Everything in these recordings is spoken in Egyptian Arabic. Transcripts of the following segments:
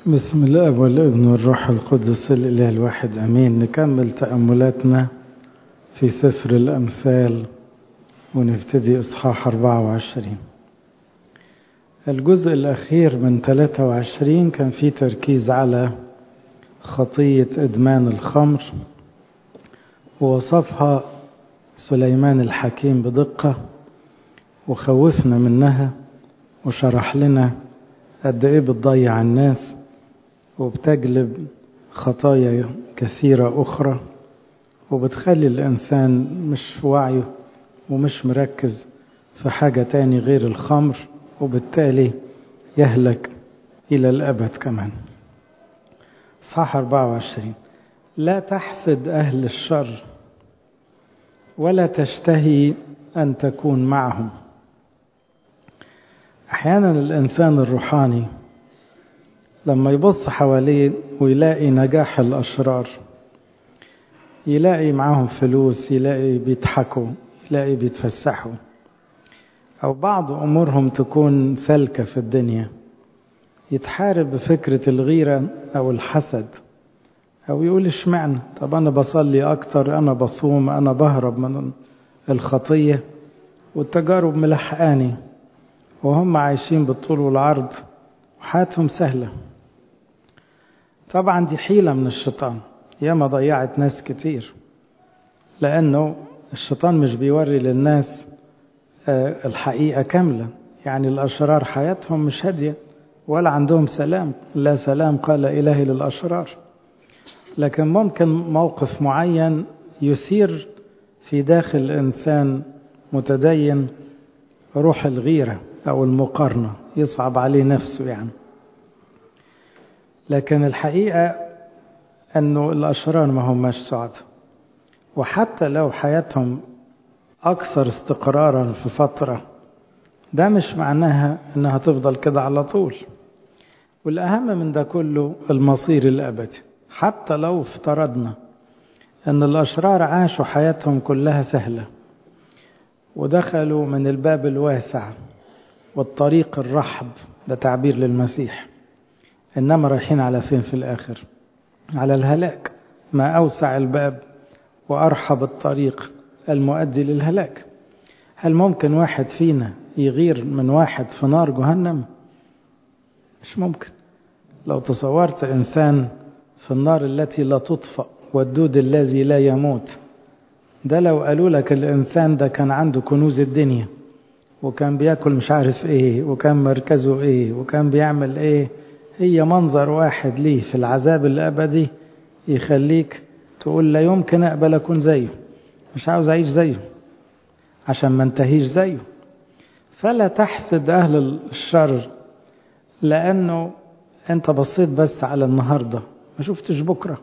بسم الله والابن والروح القدس الإله الواحد أمين نكمل تأملاتنا في سفر الأمثال ونبتدي إصحاح 24 الجزء الأخير من 23 كان فيه تركيز على خطية إدمان الخمر ووصفها سليمان الحكيم بدقة وخوفنا منها وشرح لنا قد إيه بتضيع الناس وبتجلب خطايا كثيرة أخرى وبتخلي الإنسان مش في وعيه ومش مركز في حاجة تاني غير الخمر وبالتالي يهلك إلى الأبد كمان صح 24 لا تحسد أهل الشر ولا تشتهي أن تكون معهم أحيانا الإنسان الروحاني لما يبص حواليه ويلاقي نجاح الأشرار يلاقي معاهم فلوس يلاقي بيضحكوا يلاقي بيتفسحوا أو بعض أمورهم تكون سالكة في الدنيا يتحارب بفكرة الغيرة أو الحسد أو يقول اشمعنى طب أنا بصلي أكتر أنا بصوم أنا بهرب من الخطية والتجارب ملحقاني وهم عايشين بالطول والعرض وحياتهم سهلة طبعا دي حيلة من الشيطان ياما ضيعت ناس كتير لأنه الشيطان مش بيوري للناس الحقيقة كاملة يعني الأشرار حياتهم مش هادية ولا عندهم سلام لا سلام قال إلهي للأشرار لكن ممكن موقف معين يثير في داخل الإنسان متدين روح الغيرة أو المقارنة يصعب عليه نفسه يعني لكن الحقيقة أنه الأشرار ما هماش سعداء وحتى لو حياتهم أكثر استقرارا في فترة ده مش معناها أنها تفضل كده على طول والأهم من ده كله المصير الأبدي حتى لو افترضنا أن الأشرار عاشوا حياتهم كلها سهلة ودخلوا من الباب الواسع والطريق الرحب ده تعبير للمسيح إنما رايحين على فين في الآخر على الهلاك ما أوسع الباب وأرحب الطريق المؤدي للهلاك هل ممكن واحد فينا يغير من واحد في نار جهنم مش ممكن لو تصورت إنسان في النار التي لا تطفأ والدود الذي لا يموت ده لو قالوا لك الإنسان ده كان عنده كنوز الدنيا وكان بياكل مش عارف ايه وكان مركزه ايه وكان بيعمل ايه هي منظر واحد ليه في العذاب الأبدي يخليك تقول لا يمكن أقبل أكون زيه مش عاوز أعيش زيه عشان ما انتهيش زيه فلا تحسد أهل الشر لأنه أنت بصيت بس على النهاردة ما شفتش بكرة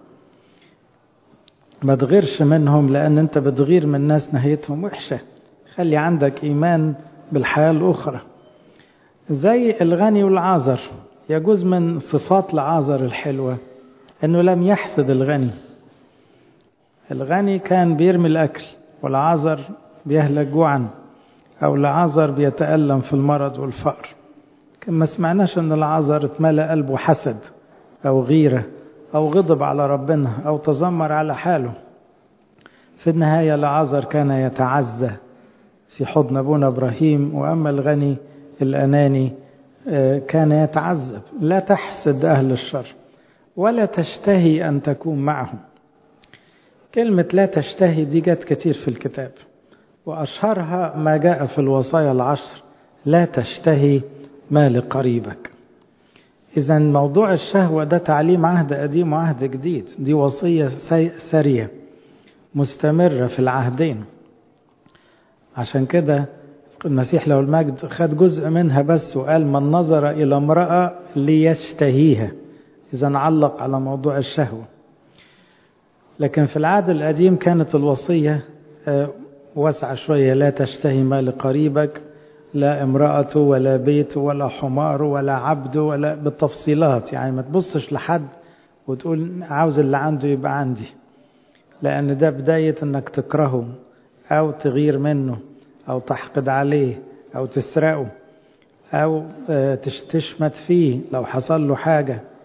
ما تغيرش منهم لأن أنت بتغير من ناس نهايتهم وحشة خلي عندك إيمان بالحياة الأخرى زي الغني والعازر يجوز من صفات العازر الحلوة أنه لم يحسد الغني الغني كان بيرمي الأكل والعازر بيهلك جوعا أو العازر بيتألم في المرض والفقر ما سمعناش أن العازر اتملى قلبه حسد أو غيرة أو غضب على ربنا أو تذمر على حاله في النهاية العازر كان يتعزى في حضن أبونا إبراهيم وأما الغني الأناني كان يتعذب لا تحسد أهل الشر ولا تشتهي أن تكون معهم كلمة لا تشتهي دي جت كتير في الكتاب وأشهرها ما جاء في الوصايا العشر لا تشتهي ما لقريبك إذا موضوع الشهوة ده تعليم عهد قديم وعهد جديد دي وصية سرية مستمرة في العهدين عشان كده المسيح له المجد خد جزء منها بس وقال من نظر إلى امرأة ليشتهيها إذا علق على موضوع الشهوة لكن في العهد القديم كانت الوصية واسعة شوية لا تشتهي ما لقريبك لا امرأته ولا بيته ولا حماره ولا عبده ولا بالتفصيلات يعني ما تبصش لحد وتقول عاوز اللي عنده يبقى عندي لأن ده بداية انك تكرهه أو تغير منه أو تحقد عليه أو تسرقه أو تشمت فيه لو حصل له حاجة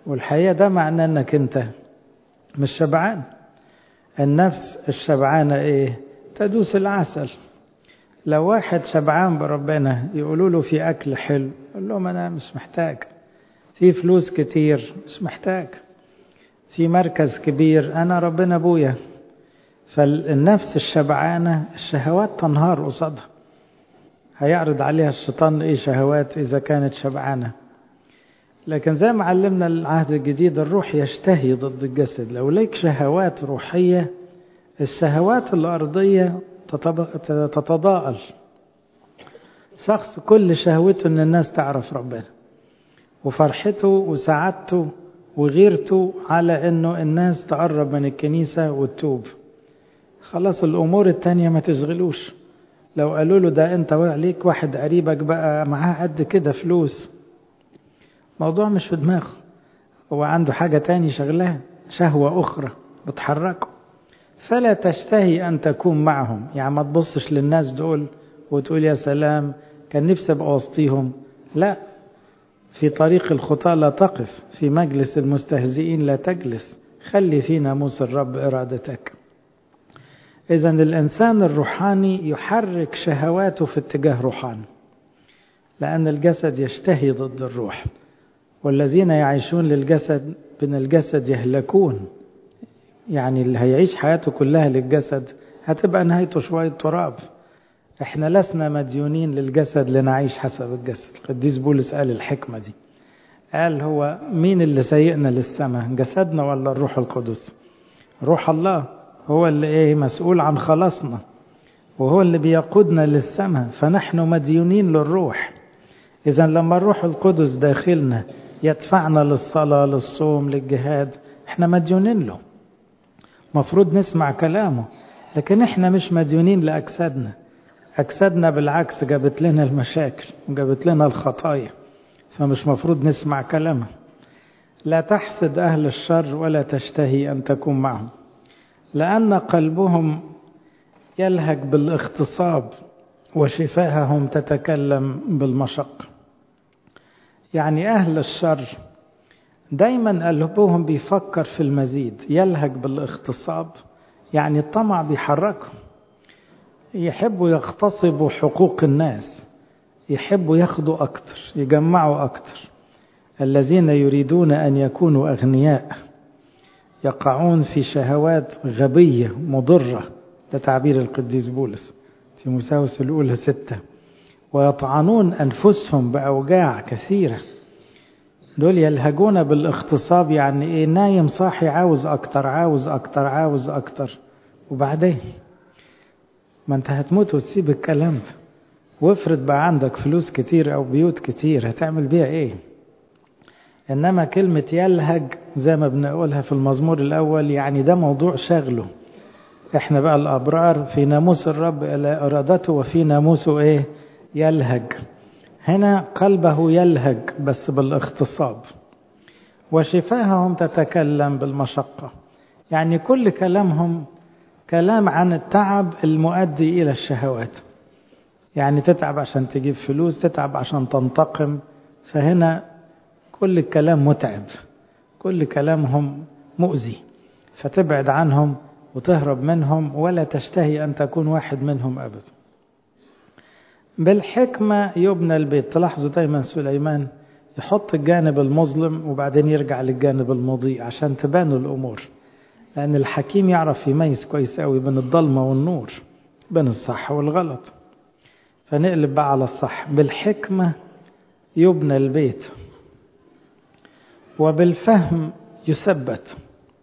والحقيقة ده معناه انك انت مش شبعان النفس الشبعانة ايه تدوس العسل لو واحد شبعان بربنا يقولوا له في اكل حلو يقول لهم انا مش محتاج في فلوس كتير مش محتاج في مركز كبير انا ربنا ابويا فالنفس الشبعانة الشهوات تنهار قصادها هيعرض عليها الشيطان ايه شهوات اذا كانت شبعانة لكن زي ما علمنا العهد الجديد الروح يشتهي ضد الجسد لو ليك شهوات روحية الشهوات الأرضية تتضاءل شخص كل شهوته ان الناس تعرف ربنا وفرحته وسعادته وغيرته على انه الناس تقرب من الكنيسة وتتوب خلاص الامور التانية ما تشغلوش لو قالوا له ده انت عليك واحد قريبك بقى معاه قد كده فلوس موضوع مش في دماغه هو عنده حاجة تاني شغلها شهوة أخرى بتحركه فلا تشتهي أن تكون معهم يعني ما تبصش للناس دول وتقول يا سلام كان نفسي أبقى وسطيهم لا في طريق الخطاة لا تقف في مجلس المستهزئين لا تجلس خلي في ناموس الرب إرادتك إذا الإنسان الروحاني يحرك شهواته في اتجاه روحاني لأن الجسد يشتهي ضد الروح والذين يعيشون للجسد من الجسد يهلكون يعني اللي هيعيش حياته كلها للجسد هتبقى نهايته شوية تراب احنا لسنا مديونين للجسد لنعيش حسب الجسد القديس بولس قال الحكمة دي قال هو مين اللي سيئنا للسماء جسدنا ولا الروح القدس روح الله هو اللي ايه مسؤول عن خلاصنا وهو اللي بيقودنا للسماء فنحن مديونين للروح إذا لما الروح القدس داخلنا يدفعنا للصلاة للصوم للجهاد احنا مديونين له مفروض نسمع كلامه لكن احنا مش مديونين لأجسادنا أجسادنا بالعكس جابت لنا المشاكل وجابت لنا الخطايا فمش مفروض نسمع كلامه لا تحسد أهل الشر ولا تشتهي أن تكون معهم لأن قلبهم يلهج بالاغتصاب وشفاههم تتكلم بالمشق يعني أهل الشر دايما قلبهم بيفكر في المزيد يلهج بالاغتصاب يعني الطمع بيحركهم يحبوا يغتصبوا حقوق الناس يحبوا ياخدوا أكتر يجمعوا أكتر الذين يريدون أن يكونوا أغنياء يقعون في شهوات غبية مضرة ده تعبير القديس بولس تيموساوس الأولى ستة ويطعنون أنفسهم بأوجاع كثيرة دول يلهجون بالاغتصاب يعني إيه نايم صاحي عاوز أكتر عاوز أكتر عاوز أكتر وبعدين ما أنت هتموت وتسيب الكلام ده وافرض بقى عندك فلوس كتير أو بيوت كتير هتعمل بيها إيه إنما كلمة يلهج زي ما بنقولها في المزمور الأول يعني ده موضوع شغله احنا بقى الأبرار في ناموس الرب إلى إرادته وفي ناموسه إيه يلهج هنا قلبه يلهج بس بالاغتصاب وشفاههم تتكلم بالمشقة يعني كل كلامهم كلام عن التعب المؤدي إلى الشهوات يعني تتعب عشان تجيب فلوس تتعب عشان تنتقم فهنا كل الكلام متعب كل كلامهم مؤذي فتبعد عنهم وتهرب منهم ولا تشتهي أن تكون واحد منهم أبدا بالحكمة يبنى البيت تلاحظوا دايما سليمان يحط الجانب المظلم وبعدين يرجع للجانب المضيء عشان تبان الأمور لأن الحكيم يعرف يميز كويس قوي بين الضلمة والنور بين الصح والغلط فنقلب بقى على الصح بالحكمة يبنى البيت وبالفهم يثبت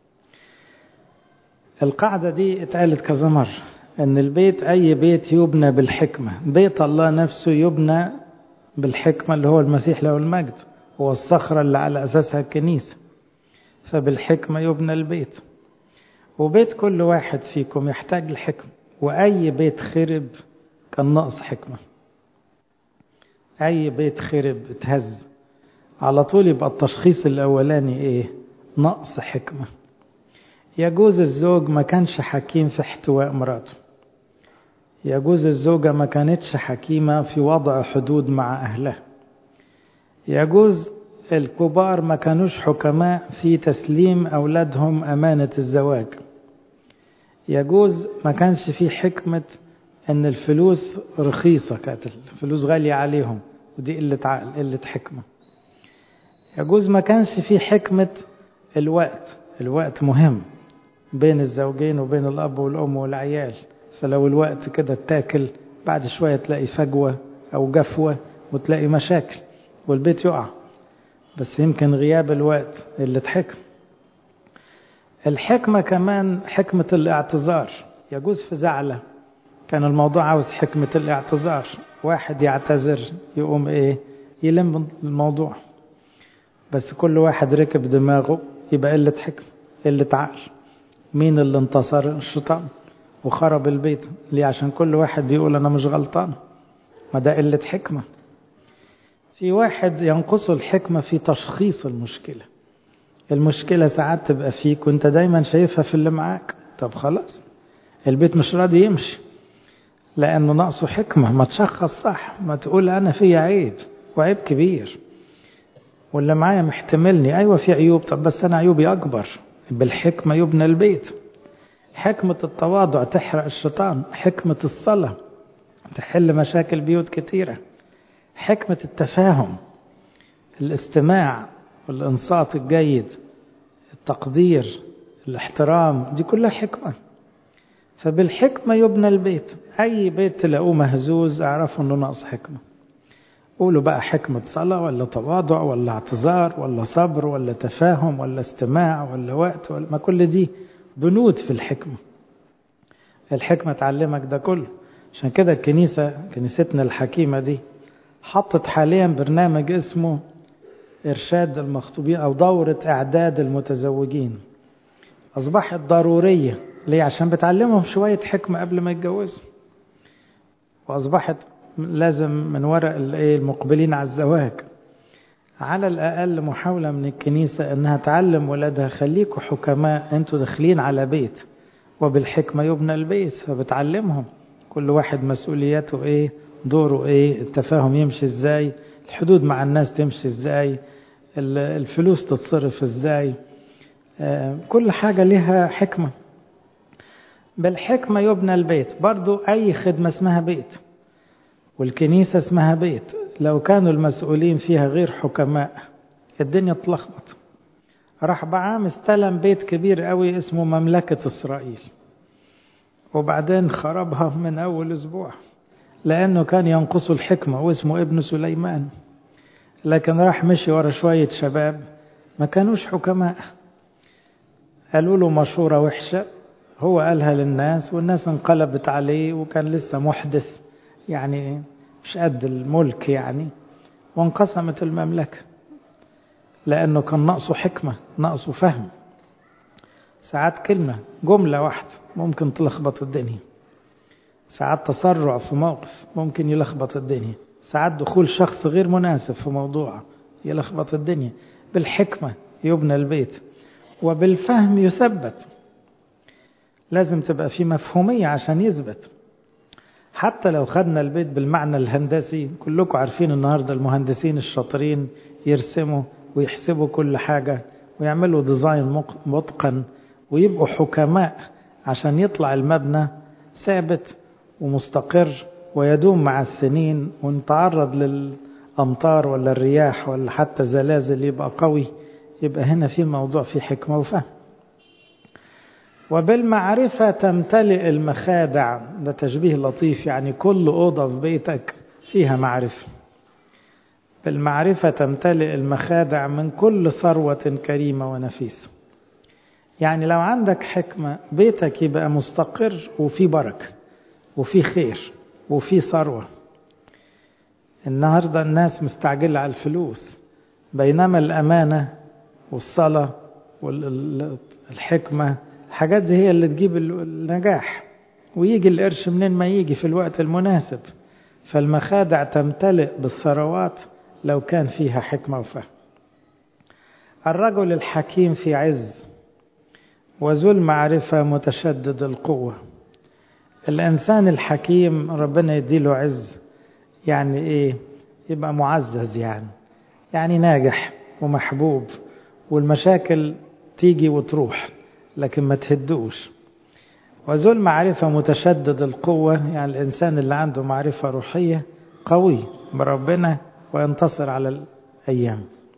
القاعدة دي اتقالت كذا مرة ان البيت اي بيت يبنى بالحكمة بيت الله نفسه يبنى بالحكمة اللي هو المسيح له المجد هو الصخرة اللي على اساسها الكنيسة فبالحكمة يبنى البيت وبيت كل واحد فيكم يحتاج لحكمة واي بيت خرب كان ناقص حكمة اي بيت خرب اتهز على طول يبقى التشخيص الاولاني ايه نقص حكمه يجوز الزوج ما كانش حكيم في احتواء مراته يجوز الزوجة ما كانتش حكيمة في وضع حدود مع أهلها يجوز الكبار ما كانوش حكماء في تسليم أولادهم أمانة الزواج يجوز ما كانش في حكمة أن الفلوس رخيصة كانت الفلوس غالية عليهم ودي قلة عقل قلة حكمة يجوز ما كانش في حكمة الوقت الوقت مهم بين الزوجين وبين الأب والأم والعيال فلو الوقت كده اتاكل بعد شوية تلاقي فجوة أو جفوة وتلاقي مشاكل والبيت يقع بس يمكن غياب الوقت اللي تحكم الحكمة كمان حكمة الاعتذار يجوز في زعلة كان الموضوع عاوز حكمة الاعتذار واحد يعتذر يقوم ايه يلم الموضوع بس كل واحد ركب دماغه يبقى قلة حكمة قلة عقل مين اللي انتصر الشيطان وخرب البيت ليه عشان كل واحد بيقول انا مش غلطان ما ده قلة حكمة في واحد ينقصه الحكمة في تشخيص المشكلة المشكلة ساعات تبقى فيك وانت دايما شايفها في اللي معاك طب خلاص البيت مش راضي يمشي لأنه ناقصه حكمة ما تشخص صح ما تقول أنا في عيب وعيب كبير واللي معايا محتملني أيوة في عيوب طب بس أنا عيوبي أكبر بالحكمة يبنى البيت حكمة التواضع تحرق الشيطان حكمة الصلاة تحل مشاكل بيوت كتيرة حكمة التفاهم الاستماع والإنصات الجيد التقدير الاحترام دي كلها حكمة فبالحكمة يبنى البيت أي بيت تلاقوه مهزوز اعرفوا أنه ناقص حكمة قولوا بقى حكمة صلاة ولا تواضع ولا اعتذار ولا صبر ولا تفاهم ولا استماع ولا وقت ولا ما كل دي بنود في الحكمة الحكمة تعلمك ده كله عشان كده الكنيسة كنيستنا الحكيمة دي حطت حاليا برنامج اسمه إرشاد المخطوبين أو دورة إعداد المتزوجين أصبحت ضرورية ليه عشان بتعلمهم شوية حكمة قبل ما يتجوزوا وأصبحت لازم من وراء المقبلين على الزواج على الأقل محاولة من الكنيسة أنها تعلم ولادها خليكوا حكماء أنتوا داخلين على بيت وبالحكمة يبنى البيت فبتعلمهم كل واحد مسؤولياته إيه دوره إيه التفاهم يمشي إزاي الحدود مع الناس تمشي إزاي الفلوس تتصرف إزاي كل حاجة لها حكمة بالحكمة يبنى البيت برضو أي خدمة اسمها بيت والكنيسة اسمها بيت لو كانوا المسؤولين فيها غير حكماء الدنيا تلخبط راح بعام استلم بيت كبير قوي اسمه مملكة إسرائيل وبعدين خربها من أول أسبوع لأنه كان ينقصه الحكمة واسمه ابن سليمان لكن راح مشي ورا شوية شباب ما كانوش حكماء قالوا له مشورة وحشة هو قالها للناس والناس انقلبت عليه وكان لسه محدث يعني مش قد الملك يعني وانقسمت المملكة لأنه كان ناقصه حكمة ناقصه فهم ساعات كلمة جملة واحدة ممكن تلخبط الدنيا ساعات تسرع في موقف ممكن يلخبط الدنيا ساعات دخول شخص غير مناسب في موضوع يلخبط الدنيا بالحكمة يبنى البيت وبالفهم يثبت لازم تبقى في مفهومية عشان يثبت حتى لو خدنا البيت بالمعنى الهندسي كلكم عارفين النهاردة المهندسين الشاطرين يرسموا ويحسبوا كل حاجة ويعملوا ديزاين متقن ويبقوا حكماء عشان يطلع المبنى ثابت ومستقر ويدوم مع السنين ونتعرض للأمطار ولا الرياح ولا حتى زلازل يبقى قوي يبقى هنا في موضوع في حكمة وفهم وبالمعرفة تمتلئ المخادع ده تشبيه لطيف يعني كل أوضة في بيتك فيها معرفة بالمعرفة تمتلئ المخادع من كل ثروة كريمة ونفيسة يعني لو عندك حكمة بيتك يبقى مستقر وفي بركة وفي خير وفي ثروة النهاردة الناس مستعجلة على الفلوس بينما الأمانة والصلاة والحكمة الحاجات دي هي اللي تجيب النجاح ويجي القرش منين ما يجي في الوقت المناسب فالمخادع تمتلئ بالثروات لو كان فيها حكمة وفهم الرجل الحكيم في عز وذو المعرفة متشدد القوة الإنسان الحكيم ربنا يديله عز يعني إيه يبقى معزز يعني يعني ناجح ومحبوب والمشاكل تيجي وتروح لكن ما تهدوش وذو المعرفة متشدد القوة يعني الإنسان اللي عنده معرفة روحية قوي بربنا وينتصر على الأيام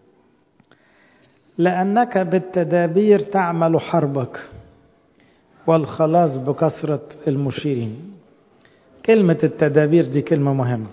لأنك بالتدابير تعمل حربك والخلاص بكثرة المشيرين كلمة التدابير دي كلمة مهمة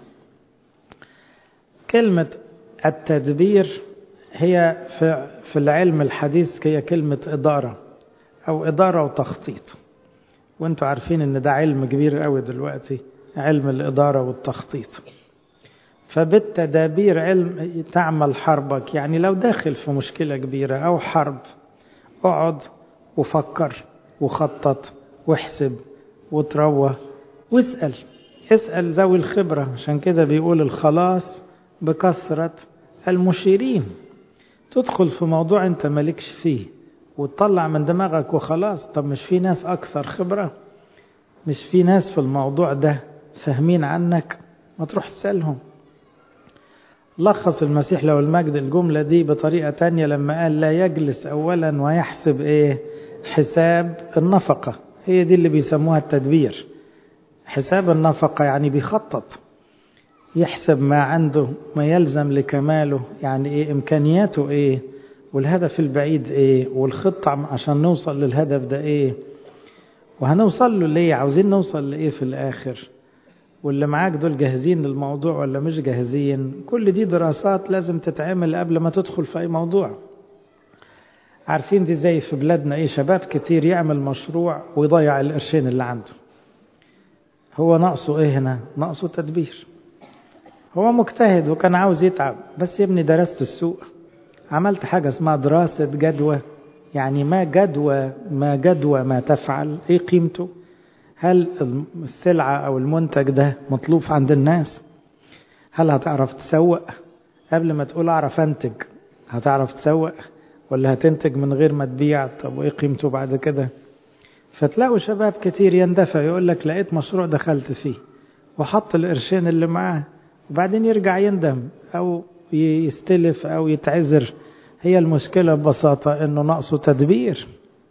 كلمة التدبير هي في, في العلم الحديث هي كلمة إدارة أو إدارة وتخطيط وانتوا عارفين ان ده علم كبير قوي دلوقتي علم الإدارة والتخطيط فبالتدابير علم تعمل حربك يعني لو داخل في مشكلة كبيرة أو حرب اقعد وفكر وخطط واحسب وتروى واسأل اسأل ذوي الخبرة عشان كده بيقول الخلاص بكثرة المشيرين تدخل في موضوع انت مالكش فيه وتطلع من دماغك وخلاص طب مش في ناس أكثر خبرة مش في ناس في الموضوع ده فاهمين عنك ما تروح تسألهم لخص المسيح له المجد الجملة دي بطريقة تانية لما قال لا يجلس أولا ويحسب إيه حساب النفقة هي دي اللي بيسموها التدبير حساب النفقة يعني بيخطط يحسب ما عنده ما يلزم لكماله يعني إيه إمكانياته إيه والهدف البعيد إيه والخطة عشان نوصل للهدف ده إيه وهنوصل له ليه عاوزين نوصل لإيه في الآخر واللي معاك دول جاهزين للموضوع ولا مش جاهزين كل دي دراسات لازم تتعمل قبل ما تدخل في أي موضوع عارفين دي زي في بلادنا ايه شباب كتير يعمل مشروع ويضيع القرشين اللي عنده هو ناقصه ايه هنا ناقصه تدبير هو مجتهد وكان عاوز يتعب بس يا ابني درست السوق عملت حاجة اسمها دراسة جدوى يعني ما جدوى ما جدوى ما تفعل ايه قيمته هل السلعة او المنتج ده مطلوب عند الناس هل هتعرف تسوق قبل ما تقول اعرف انتج هتعرف تسوق ولا هتنتج من غير ما تبيع طب وايه قيمته بعد كده فتلاقوا شباب كتير يندفع يقول لك لقيت مشروع دخلت فيه وحط القرشين اللي معاه وبعدين يرجع يندم او يستلف او يتعذر هي المشكلة ببساطة انه ناقصه تدبير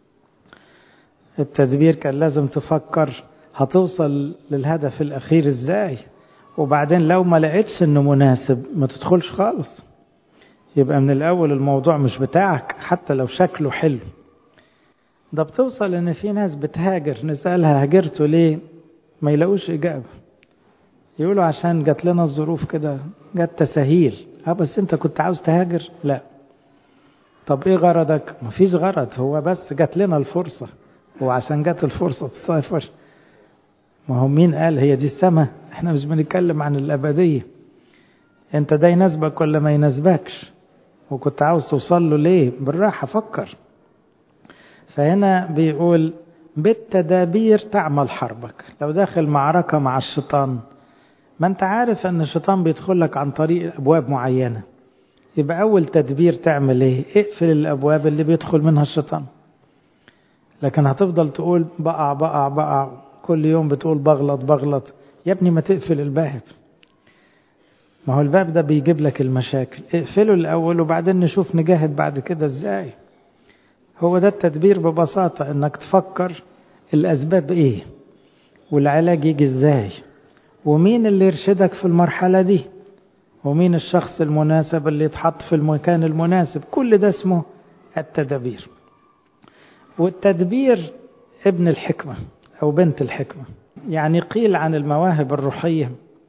التدبير كان لازم تفكر هتوصل للهدف الاخير ازاي وبعدين لو ما لقيتش انه مناسب ما تدخلش خالص يبقى من الأول الموضوع مش بتاعك حتى لو شكله حلو ده بتوصل إن في ناس بتهاجر نسألها هاجرتوا ليه ما يلاقوش إجابة يقولوا عشان جات لنا الظروف كده جات تسهيل اه بس انت كنت عاوز تهاجر لا طب ايه غرضك مفيش غرض هو بس جات لنا الفرصة وعشان جات الفرصة تسافر ما هو مين قال هي دي السماء احنا مش بنتكلم عن الأبدية انت ده يناسبك ولا ما يناسبكش وكنت عاوز توصل له ليه بالراحة فكر فهنا بيقول بالتدابير تعمل حربك لو داخل معركة مع الشيطان ما انت عارف ان الشيطان بيدخل لك عن طريق ابواب معينة يبقى اول تدبير تعمل ايه اقفل الابواب اللي بيدخل منها الشيطان لكن هتفضل تقول بقع بقع بقع كل يوم بتقول بغلط بغلط يا ابني ما تقفل الباب ما هو الباب ده بيجيب لك المشاكل اقفله الأول وبعدين نشوف نجاهد بعد كده ازاي هو ده التدبير ببساطة انك تفكر الأسباب ايه والعلاج يجي ازاي ومين اللي يرشدك في المرحلة دي ومين الشخص المناسب اللي يتحط في المكان المناسب كل ده اسمه التدبير والتدبير ابن الحكمة أو بنت الحكمة يعني قيل عن المواهب الروحية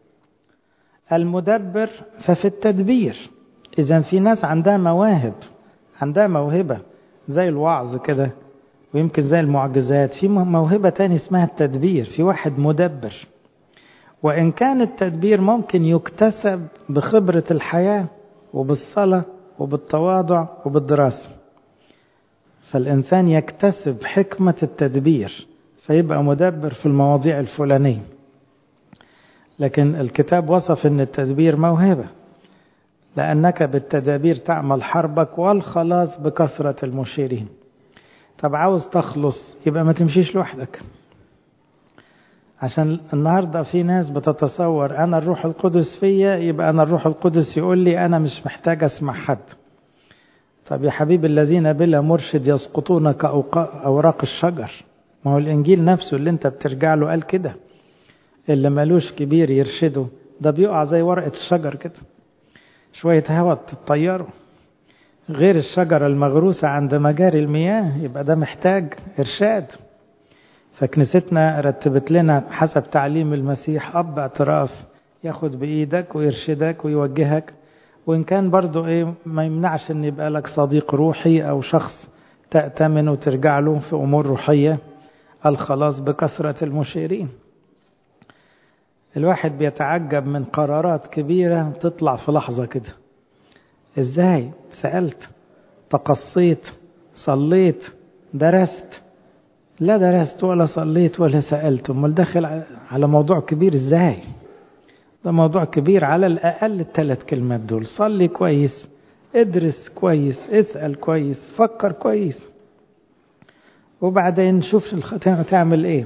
المدبر ففي التدبير إذا في ناس عندها مواهب عندها موهبة زي الوعظ كده ويمكن زي المعجزات في موهبة تاني اسمها التدبير في واحد مدبر وإن كان التدبير ممكن يكتسب بخبرة الحياة وبالصلاة وبالتواضع وبالدراسة فالإنسان يكتسب حكمة التدبير فيبقى مدبر في المواضيع الفلانية لكن الكتاب وصف ان التدبير موهبة لأنك بالتدابير تعمل حربك والخلاص بكثرة المشيرين طب عاوز تخلص يبقى ما تمشيش لوحدك عشان النهاردة في ناس بتتصور أنا الروح القدس فيا يبقى أنا الروح القدس يقول لي أنا مش محتاج أسمع حد طب يا حبيب الذين بلا مرشد يسقطون كأوراق الشجر ما هو الإنجيل نفسه اللي انت بترجع له قال كده اللي ملوش كبير يرشده ده بيقع زي ورقة الشجر كده شوية هوا تطيره غير الشجرة المغروسة عند مجاري المياه يبقى ده محتاج إرشاد فكنيستنا رتبت لنا حسب تعليم المسيح أب اعتراف ياخد بإيدك ويرشدك ويوجهك وإن كان برضو إيه ما يمنعش إن يبقى لك صديق روحي أو شخص تأتمن وترجع له في أمور روحية الخلاص بكثرة المشيرين الواحد بيتعجب من قرارات كبيرة تطلع في لحظة كده ازاي سألت تقصيت صليت درست لا درست ولا صليت ولا سألت امال داخل على موضوع كبير ازاي ده موضوع كبير على الأقل الثلاث كلمات دول صلي كويس ادرس كويس اسأل كويس فكر كويس وبعدين شوف تعمل ايه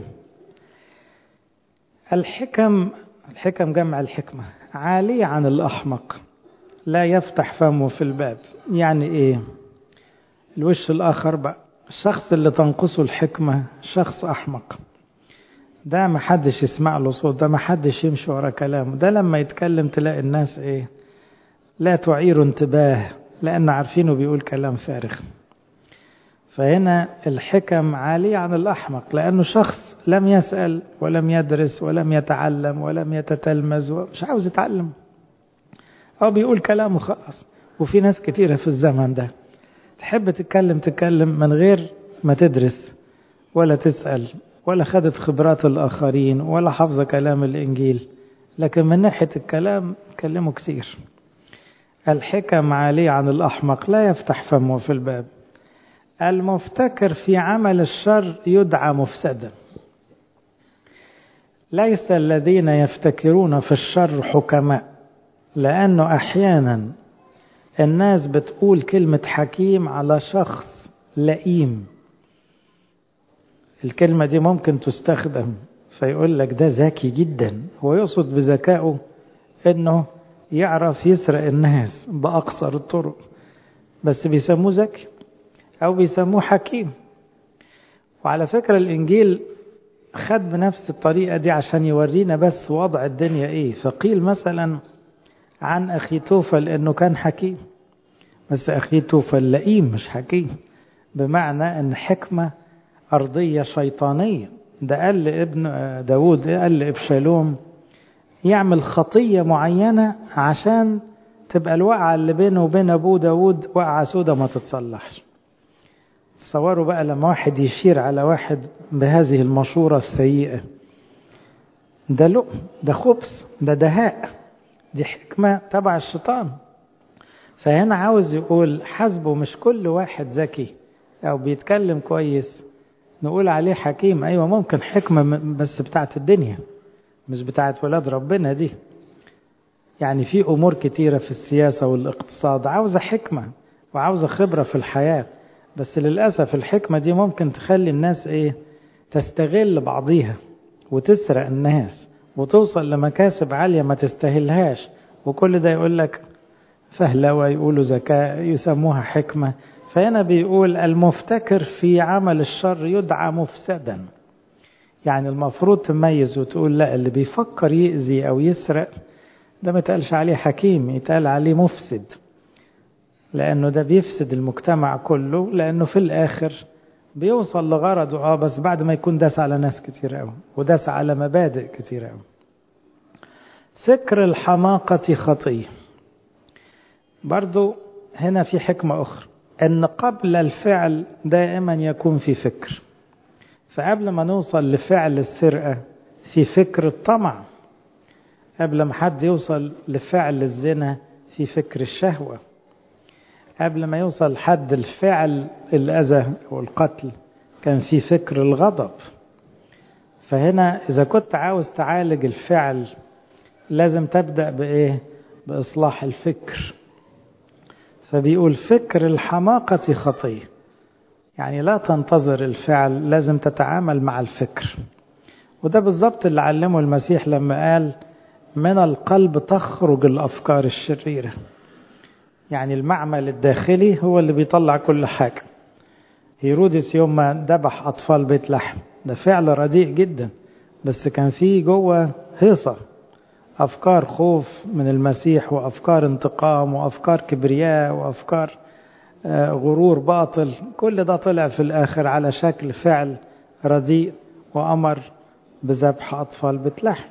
الحكم الحكم جمع الحكمة عالية عن الأحمق لا يفتح فمه في الباب يعني ايه الوش الآخر بقى الشخص اللي تنقصه الحكمة شخص أحمق ده ما حدش يسمع له صوت ده ما حدش يمشي ورا كلامه ده لما يتكلم تلاقي الناس ايه لا تعير انتباه لأن عارفينه بيقول كلام فارغ فهنا الحكم عالية عن الأحمق لأنه شخص لم يسأل ولم يدرس ولم يتعلم ولم يتتلمذ مش عاوز يتعلم هو بيقول كلامه خلاص وفي ناس كتيرة في الزمن ده تحب تتكلم تتكلم من غير ما تدرس ولا تسأل ولا خدت خبرات الآخرين ولا حافظة كلام الإنجيل لكن من ناحية الكلام كلمه كثير الحكم عالية عن الأحمق لا يفتح فمه في الباب المفتكر في عمل الشر يدعى مفسدا ليس الذين يفتكرون في الشر حكماء لأنه أحيانا الناس بتقول كلمة حكيم على شخص لئيم الكلمة دي ممكن تستخدم فيقول لك ده ذكي جدا هو يقصد بذكائه انه يعرف يسرق الناس بأقصر الطرق بس بيسموه ذكي أو بيسموه حكيم وعلى فكرة الإنجيل خد بنفس الطريقة دي عشان يورينا بس وضع الدنيا إيه فقيل مثلا عن أخي توفل إنه كان حكيم بس أخي توفل لئيم مش حكيم بمعنى إن حكمة أرضية شيطانية ده قال لابن داود قال لإبشالوم يعمل خطية معينة عشان تبقى الوقعة اللي بينه وبين أبوه داود وقعة سودة ما تتصلحش تصوروا بقى لما واحد يشير على واحد بهذه المشورة السيئة ده لؤم ده خبث ده دهاء دي حكمة تبع الشيطان فهنا عاوز يقول حسبه مش كل واحد ذكي أو بيتكلم كويس نقول عليه حكيم أيوة ممكن حكمة بس بتاعت الدنيا مش بتاعت ولاد ربنا دي يعني في أمور كتيرة في السياسة والاقتصاد عاوزة حكمة وعاوزة خبرة في الحياة بس للأسف الحكمة دي ممكن تخلي الناس إيه تستغل بعضيها وتسرق الناس وتوصل لمكاسب عالية ما تستاهلهاش وكل ده يقول لك فهلوة يقولوا ذكاء يسموها حكمة فهنا بيقول المفتكر في عمل الشر يدعى مفسدا يعني المفروض تميز وتقول لا اللي بيفكر يأذي أو يسرق ده ما يتقالش عليه حكيم يتقال عليه مفسد لأنه ده بيفسد المجتمع كله لأنه في الآخر بيوصل لغرضه اه بس بعد ما يكون داس على ناس كتير قوي وداس على مبادئ كتير قوي فكر الحماقة خطية برضو هنا في حكمة أخرى أن قبل الفعل دائما يكون في فكر فقبل ما نوصل لفعل السرقة في فكر الطمع قبل ما حد يوصل لفعل الزنا في فكر الشهوة قبل ما يوصل حد الفعل الأذى والقتل كان في فكر الغضب فهنا إذا كنت عاوز تعالج الفعل لازم تبدأ بإيه بإصلاح الفكر فبيقول فكر الحماقة خطية يعني لا تنتظر الفعل لازم تتعامل مع الفكر وده بالضبط اللي علمه المسيح لما قال من القلب تخرج الأفكار الشريرة يعني المعمل الداخلي هو اللي بيطلع كل حاجة هيرودس يوم ما ذبح أطفال بيت لحم ده فعل رديء جدا بس كان فيه جوه هيصة أفكار خوف من المسيح وأفكار انتقام وأفكار كبرياء وأفكار غرور باطل كل ده طلع في الآخر على شكل فعل رديء وأمر بذبح أطفال بيت لحم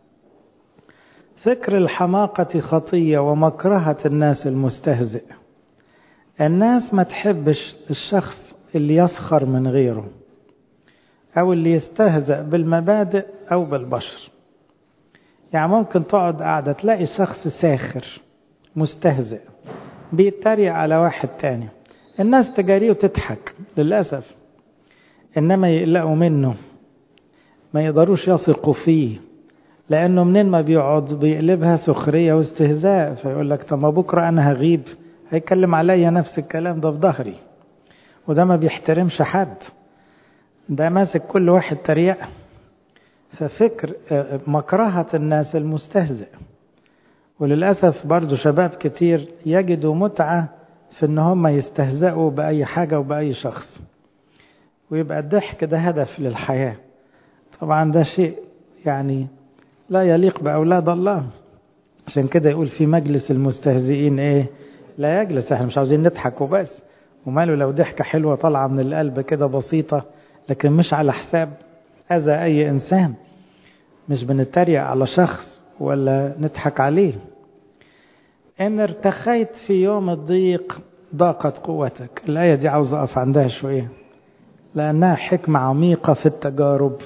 فكر الحماقة خطية ومكرهة الناس المستهزئ الناس ما تحبش الشخص اللي يسخر من غيره أو اللي يستهزأ بالمبادئ أو بالبشر يعني ممكن تقعد قاعدة تلاقي شخص ساخر مستهزئ بيتريق على واحد تاني الناس تجاريه وتضحك للأسف إنما يقلقوا منه ما يقدروش يثقوا فيه لأنه منين ما بيقعد بيقلبها سخرية واستهزاء فيقول لك طب ما بكرة أنا هغيب هيتكلم عليا نفس الكلام ده في ظهري وده ما بيحترمش حد ده ماسك كل واحد تريقة ففكر مكرهة الناس المستهزئ وللأسف برضو شباب كتير يجدوا متعة في ان هم يستهزئوا بأي حاجة وبأي شخص ويبقى الضحك ده هدف للحياة طبعا ده شيء يعني لا يليق بأولاد الله عشان كده يقول في مجلس المستهزئين ايه لا يجلس احنا مش عاوزين نضحك وبس وماله لو ضحكة حلوة طالعة من القلب كده بسيطة لكن مش على حساب أذى أي إنسان مش بنتريق على شخص ولا نضحك عليه إن ارتخيت في يوم الضيق ضاقت قوتك الآية دي عاوز أقف عندها شوية لأنها حكمة عميقة في التجارب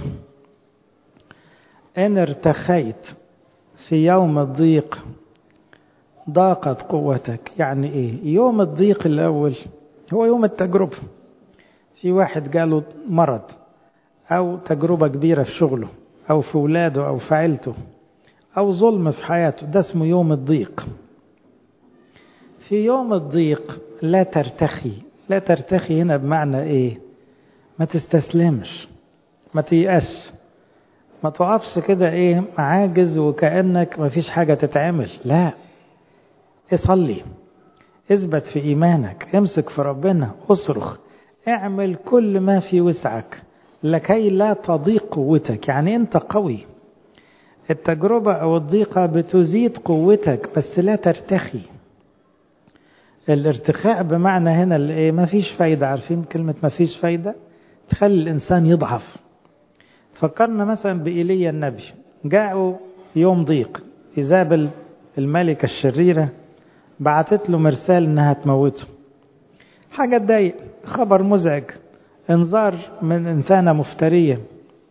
إن ارتخيت في يوم الضيق ضاقت قوتك يعني إيه يوم الضيق الأول هو يوم التجربة في واحد جاله مرض أو تجربة كبيرة في شغله أو في ولاده أو في عيلته أو ظلم في حياته ده اسمه يوم الضيق في يوم الضيق لا ترتخي لا ترتخي هنا بمعنى إيه ما تستسلمش ما تيأس ما تقفش كده إيه عاجز وكأنك ما فيش حاجة تتعمل لا اصلي اثبت في إيمانك امسك في ربنا اصرخ اعمل كل ما في وسعك لكي لا تضيق قوتك يعني انت قوي التجربة او الضيقة بتزيد قوتك بس لا ترتخي الارتخاء بمعنى هنا اللي ايه ما فيش فايدة عارفين كلمة ما فيش فايدة تخلي الانسان يضعف فكرنا مثلا بإيليا النبي جاءوا يوم ضيق إيزابل الملكة الشريرة بعتت له مرسال انها تموته حاجة تضايق خبر مزعج انذار من إنسانة مفترية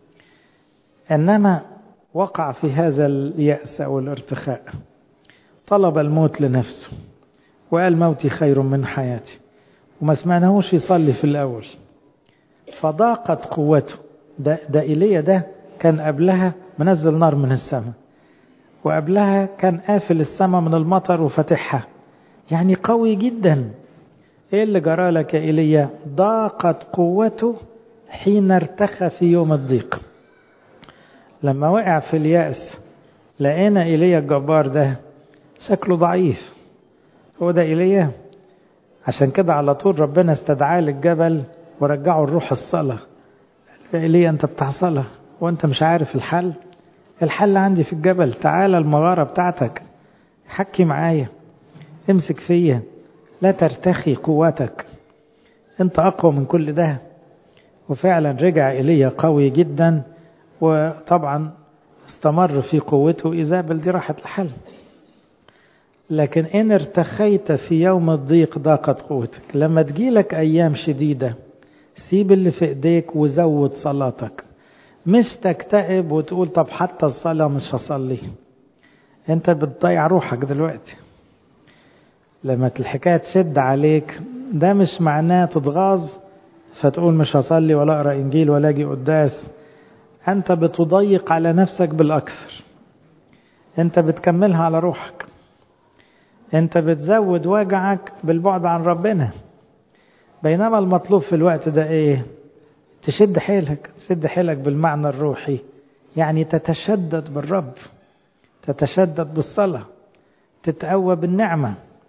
إنما وقع في هذا اليأس أو الارتخاء طلب الموت لنفسه وقال موتي خير من حياتي وما سمعناهوش يصلي في الأول فضاقت قوته ده, ده إيليا ده كان قبلها منزل نار من السماء وقبلها كان قافل السماء من المطر وفتحها يعني قوي جدا ايه اللي جرى لك يا ايليا ضاقت قوته حين ارتخى في يوم الضيق لما وقع في اليأس لقينا ايليا الجبار ده شكله ضعيف هو ده ايليا عشان كده على طول ربنا استدعاه للجبل ورجعه الروح الصلاة يا ايليا انت بتاع صلاة وانت مش عارف الحل الحل عندي في الجبل تعالى المغارة بتاعتك حكي معايا امسك فيا لا ترتخي قوتك انت اقوى من كل ده وفعلا رجع ايليا قوي جدا وطبعا استمر في قوته ايزابل دي راحت الحل لكن ان ارتخيت في يوم الضيق ضاقت قوتك لما تجيلك ايام شديده سيب اللي في ايديك وزود صلاتك مش تكتئب وتقول طب حتى الصلاه مش هصلي انت بتضيع روحك دلوقتي لما الحكاية تشد عليك ده مش معناه تتغاظ فتقول مش هصلي ولا اقرا انجيل ولا اجي قداس انت بتضيق على نفسك بالاكثر انت بتكملها على روحك انت بتزود وجعك بالبعد عن ربنا بينما المطلوب في الوقت ده ايه تشد حيلك تشد حيلك بالمعنى الروحي يعني تتشدد بالرب تتشدد بالصلاة تتقوى بالنعمة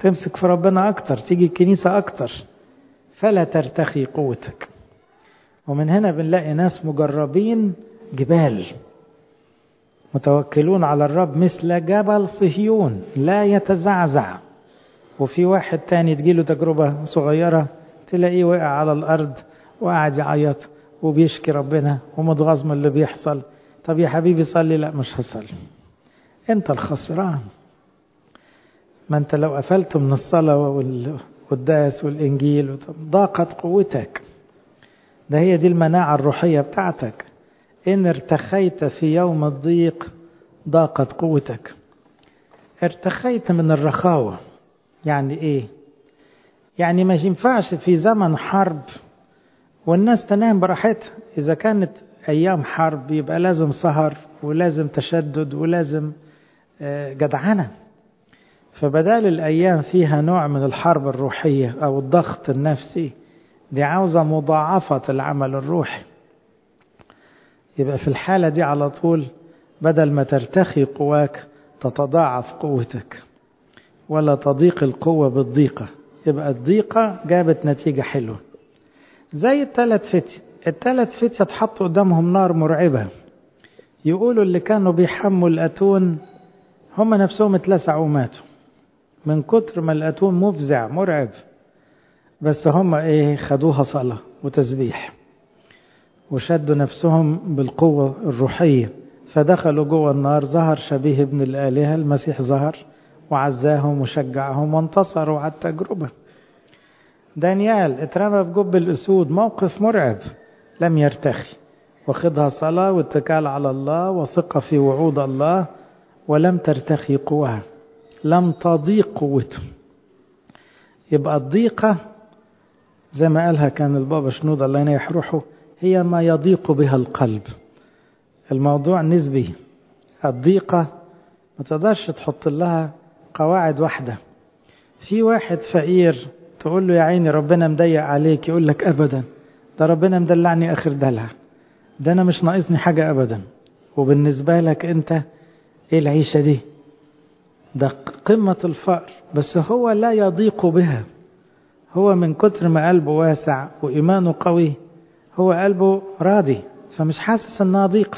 تمسك في ربنا أكتر تيجي الكنيسة أكتر فلا ترتخي قوتك ومن هنا بنلاقي ناس مجربين جبال متوكلون على الرب مثل جبل صهيون لا يتزعزع وفي واحد تاني تجيله تجربة صغيرة تلاقيه وقع على الأرض وقاعد يعيط وبيشكي ربنا ومتغاظ من اللي بيحصل طب يا حبيبي صلي لا مش هصلي انت الخسران ما انت لو قفلت من الصلاة والقداس والإنجيل ضاقت قوتك ده هي دي المناعة الروحية بتاعتك إن ارتخيت في يوم الضيق ضاقت قوتك ارتخيت من الرخاوة يعني إيه يعني ما ينفعش في زمن حرب والناس تنام براحتها إذا كانت أيام حرب يبقى لازم سهر ولازم تشدد ولازم جدعنة فبدال الأيام فيها نوع من الحرب الروحية أو الضغط النفسي دي عاوزة مضاعفة العمل الروحي يبقى في الحالة دي على طول بدل ما ترتخي قواك تتضاعف قوتك ولا تضيق القوة بالضيقة يبقى الضيقة جابت نتيجة حلوة زي الثلاث فتية الثلاث فتية اتحطوا قدامهم نار مرعبة يقولوا اللي كانوا بيحموا الأتون هم نفسهم اتلسعوا وماتوا من كتر ما الأتون مفزع مرعب بس هم ايه خدوها صلاة وتسبيح وشدوا نفسهم بالقوة الروحية فدخلوا جوه النار ظهر شبيه ابن الآلهة المسيح ظهر وعزاهم وشجعهم وانتصروا على التجربة دانيال اترمى في جب الأسود موقف مرعب لم يرتخي واخدها صلاة واتكال على الله وثقة في وعود الله ولم ترتخي قواها لم تضيق قوته يبقى الضيقة زي ما قالها كان البابا شنود الله ينيح روحه هي ما يضيق بها القلب الموضوع نسبي الضيقة ما تقدرش تحط لها قواعد واحدة في واحد فقير تقول له يا عيني ربنا مضيق عليك يقول لك أبدا ده ربنا مدلعني آخر دلع ده أنا مش ناقصني حاجة أبدا وبالنسبة لك أنت إيه العيشة دي ده قمة الفقر بس هو لا يضيق بها هو من كتر ما قلبه واسع وإيمانه قوي هو قلبه راضي فمش حاسس انها ضيقة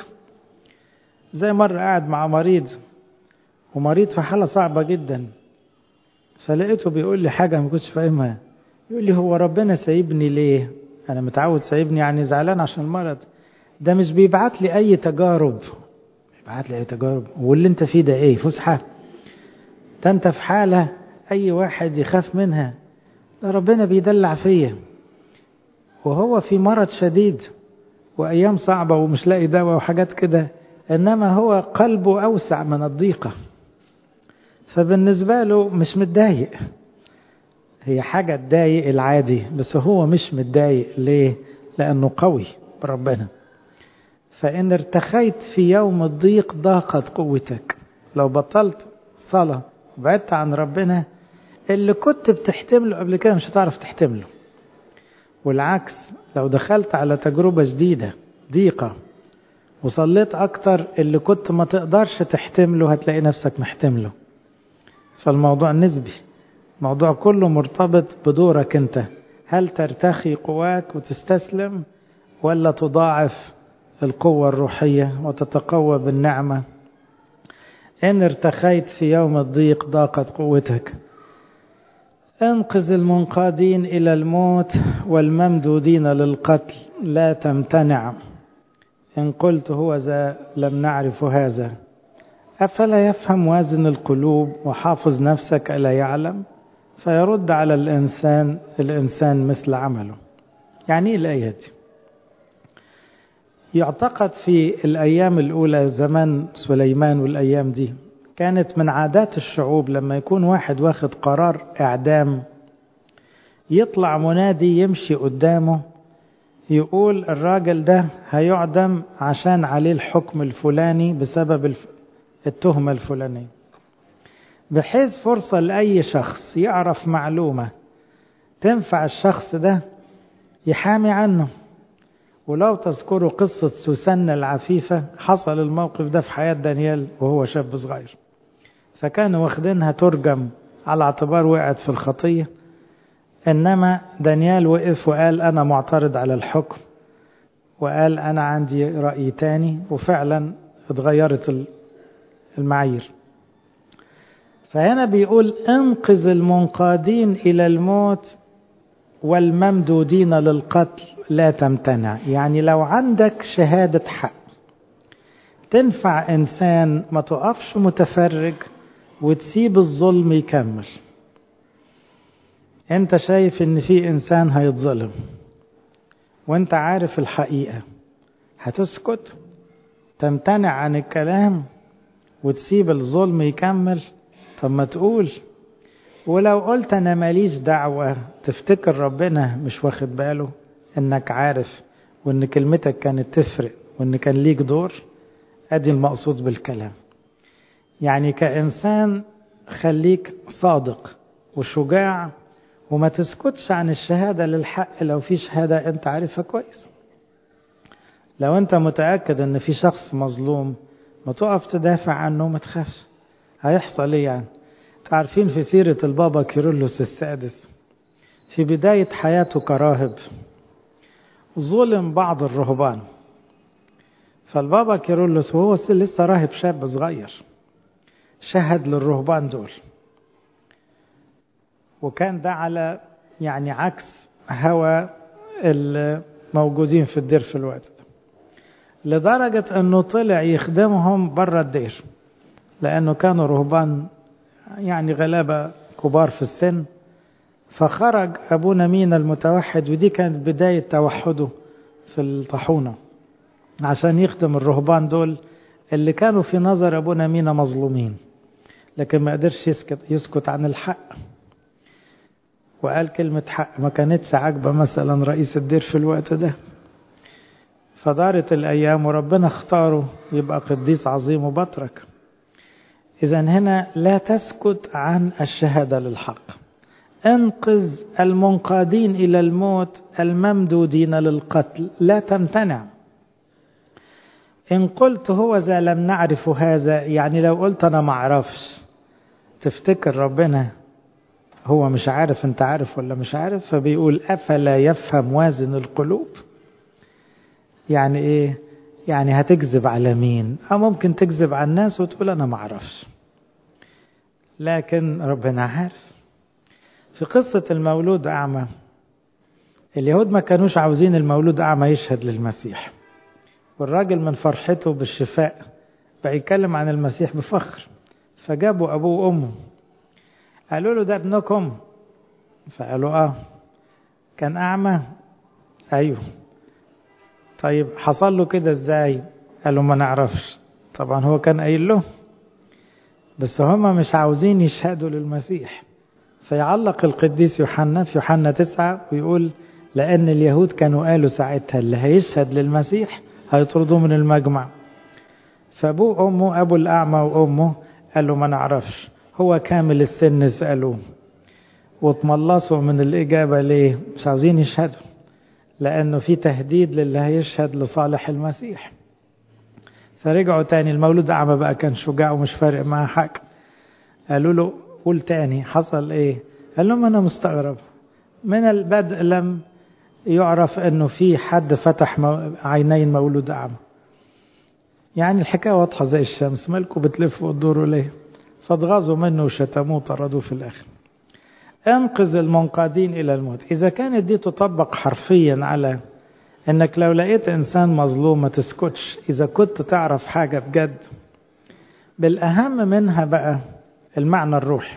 زي مرة قاعد مع مريض ومريض في حالة صعبة جدا فلقيته بيقول لي حاجة ما كنتش فاهمها يقول لي هو ربنا سايبني ليه انا متعود سايبني يعني زعلان عشان المرض ده مش بيبعت لي اي تجارب بيبعت لي اي تجارب واللي انت فيه ده ايه فسحة ده انت في حالة اي واحد يخاف منها ده ربنا بيدلع فيا وهو في مرض شديد وأيام صعبة ومش لاقي دواء وحاجات كده إنما هو قلبه أوسع من الضيقة فبالنسبة له مش متضايق هي حاجة تضايق العادي بس هو مش متضايق ليه؟ لأنه قوي بربنا فإن ارتخيت في يوم الضيق ضاقت قوتك لو بطلت صلاة وبعدت عن ربنا اللي كنت بتحتمله قبل كده مش هتعرف تحتمله والعكس لو دخلت على تجربة جديدة ضيقة وصليت أكتر اللي كنت ما تقدرش تحتمله هتلاقي نفسك محتمله فالموضوع نسبي الموضوع كله مرتبط بدورك انت هل ترتخي قواك وتستسلم ولا تضاعف القوة الروحية وتتقوى بالنعمة إن ارتخيت في يوم الضيق ضاقت قوتك انقذ المنقادين إلى الموت والممدودين للقتل لا تمتنع إن قلت هو ذا لم نعرف هذا أفلا يفهم وازن القلوب وحافظ نفسك ألا يعلم فيرد على الإنسان الإنسان مثل عمله يعني إيه الآية دي يعتقد في الأيام الأولى زمان سليمان والأيام دي كانت من عادات الشعوب لما يكون واحد واخد قرار إعدام يطلع منادي يمشي قدامه يقول الراجل ده هيعدم عشان عليه الحكم الفلاني بسبب التهمة الفلانية بحيث فرصة لأي شخص يعرف معلومة تنفع الشخص ده يحامي عنه ولو تذكروا قصة سوسنة العفيفة حصل الموقف ده في حياة دانيال وهو شاب صغير فكانوا واخدينها ترجم على اعتبار وقعت في الخطية إنما دانيال وقف وقال أنا معترض على الحكم وقال أنا عندي رأي تاني وفعلا اتغيرت المعايير فهنا بيقول انقذ المنقادين إلى الموت والممدودين للقتل لا تمتنع يعني لو عندك شهادة حق تنفع إنسان ما تقفش متفرج وتسيب الظلم يكمل انت شايف ان في انسان هيتظلم وانت عارف الحقيقة هتسكت تمتنع عن الكلام وتسيب الظلم يكمل طب ما تقول ولو قلت انا ماليش دعوة تفتكر ربنا مش واخد باله انك عارف وان كلمتك كانت تفرق وان كان ليك دور ادي المقصود بالكلام يعني كإنسان خليك صادق وشجاع وما تسكتش عن الشهادة للحق لو في شهادة انت عارفها كويس لو انت متأكد ان في شخص مظلوم ما تقف تدافع عنه ما تخافش هيحصل ايه يعني تعرفين في سيرة البابا كيرلس السادس في بداية حياته كراهب ظلم بعض الرهبان فالبابا كيرلس وهو لسه راهب شاب صغير شهد للرهبان دول وكان ده على يعني عكس هوى الموجودين في الدير في الوقت ده لدرجة انه طلع يخدمهم بره الدير لانه كانوا رهبان يعني غلابة كبار في السن فخرج ابونا مينا المتوحد ودي كانت بداية توحده في الطاحونة عشان يخدم الرهبان دول اللي كانوا في نظر ابونا مينا مظلومين لكن ما قدرش يسكت يسكت عن الحق وقال كلمة حق ما كانتش عاجبة مثلا رئيس الدير في الوقت ده فدارت الأيام وربنا اختاره يبقى قديس عظيم وبطرك إذا هنا لا تسكت عن الشهادة للحق انقذ المنقادين إلى الموت الممدودين للقتل لا تمتنع إن قلت هو ذا لم نعرف هذا يعني لو قلت أنا ما أعرفش تفتكر ربنا هو مش عارف أنت عارف ولا مش عارف فبيقول أفلا يفهم وازن القلوب يعني إيه يعني هتكذب على مين أو ممكن تكذب على الناس وتقول أنا ما أعرفش لكن ربنا عارف في قصة المولود أعمى اليهود ما كانوش عاوزين المولود أعمى يشهد للمسيح والراجل من فرحته بالشفاء بقى يتكلم عن المسيح بفخر فجابوا أبوه وأمه قالوا له ده ابنكم فقالوا آه كان أعمى أيوه طيب حصل له كده ازاي قالوا ما نعرفش طبعا هو كان قايل له بس هما مش عاوزين يشهدوا للمسيح فيعلق القديس يوحنا في يوحنا تسعة ويقول لأن اليهود كانوا قالوا ساعتها اللي هيشهد للمسيح هيطردوه من المجمع فأبوه وأمه أبو الأعمى وأمه قالوا ما نعرفش هو كامل السن سألوه واتملصوا من الإجابة ليه مش عاوزين يشهدوا لأنه في تهديد للي هيشهد لصالح المسيح فرجعوا تاني المولود أعمى بقى كان شجاع ومش فارق معاه حاجة قالوا له قول تاني حصل ايه قال لهم انا مستغرب من البدء لم يعرف انه في حد فتح عينين مولود اعمى يعني الحكايه واضحه زي الشمس مالكم بتلفوا وتدوروا ليه فاتغاظوا منه وشتموه طردوه في الاخر انقذ المنقادين الى الموت اذا كانت دي تطبق حرفيا على انك لو لقيت انسان مظلوم ما تسكتش اذا كنت تعرف حاجه بجد بالاهم منها بقى المعنى الروحي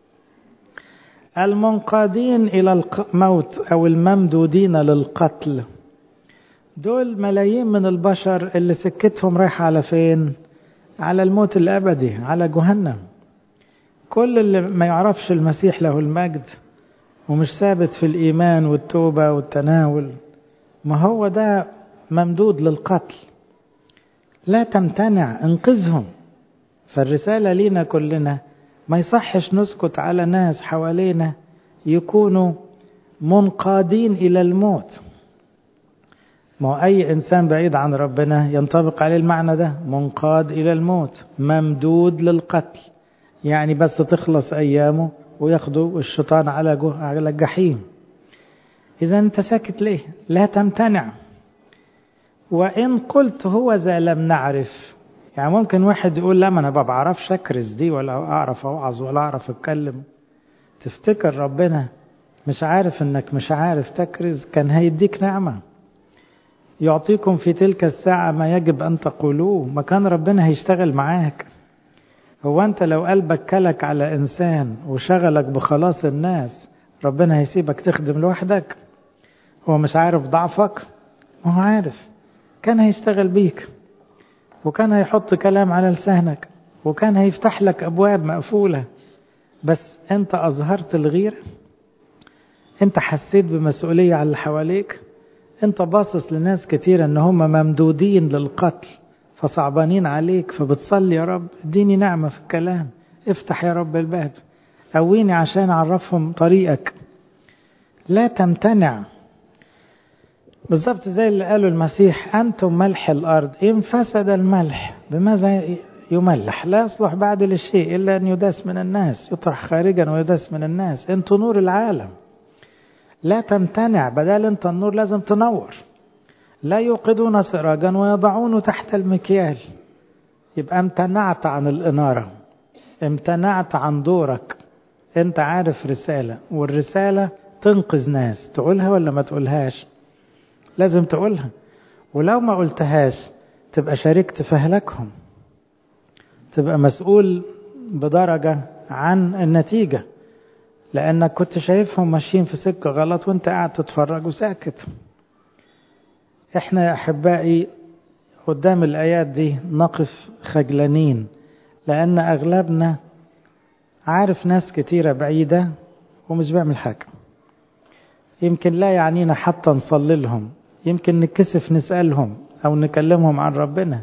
المنقادين الى الموت او الممدودين للقتل دول ملايين من البشر اللي سكتهم رايحه على فين على الموت الابدي على جهنم كل اللي ما يعرفش المسيح له المجد ومش ثابت في الايمان والتوبه والتناول ما هو ده ممدود للقتل لا تمتنع انقذهم فالرساله لينا كلنا ما يصحش نسكت على ناس حوالينا يكونوا منقادين إلى الموت ما هو أي إنسان بعيد عن ربنا ينطبق عليه المعنى ده منقاد إلى الموت ممدود للقتل يعني بس تخلص أيامه وياخدوا الشيطان على جو على الجحيم إذا أنت ساكت ليه لا تمتنع وإن قلت هو ذا لم نعرف يعني ممكن واحد يقول لا ما أنا ما بعرفش أكرز دي ولا أعرف أوعظ ولا أعرف أتكلم تفتكر ربنا مش عارف إنك مش عارف تكرز كان هيديك نعمة يعطيكم في تلك الساعة ما يجب أن تقولوه ما كان ربنا هيشتغل معاك هو أنت لو قلبك كلك على إنسان وشغلك بخلاص الناس ربنا هيسيبك تخدم لوحدك هو مش عارف ضعفك ما هو عارف كان هيشتغل بيك وكان هيحط كلام على لسانك وكان هيفتح لك أبواب مقفولة بس أنت أظهرت الغيرة أنت حسيت بمسؤولية على اللي حواليك أنت باصص لناس كتير أن هم ممدودين للقتل فصعبانين عليك فبتصلي يا رب اديني نعمة في الكلام افتح يا رب الباب قويني عشان أعرفهم طريقك لا تمتنع بالضبط زي اللي قاله المسيح أنتم ملح الأرض إن فسد الملح بماذا يملح لا يصلح بعد للشيء إلا أن يداس من الناس يطرح خارجا ويداس من الناس أنتم نور العالم لا تمتنع بدل أنت النور لازم تنور لا يوقدون سراجا ويضعونه تحت المكيال يبقى امتنعت عن الإنارة امتنعت عن دورك انت عارف رسالة والرسالة تنقذ ناس تقولها ولا ما تقولهاش لازم تقولها ولو ما قلتهاش تبقى شاركت في هلاكهم تبقى مسؤول بدرجة عن النتيجة لأنك كنت شايفهم ماشيين في سكة غلط وانت قاعد تتفرج وساكت احنا يا أحبائي قدام الآيات دي نقف خجلانين لأن أغلبنا عارف ناس كتيرة بعيدة ومش بيعمل حاجة يمكن لا يعنينا حتى نصلي لهم يمكن نكسف نسألهم أو نكلمهم عن ربنا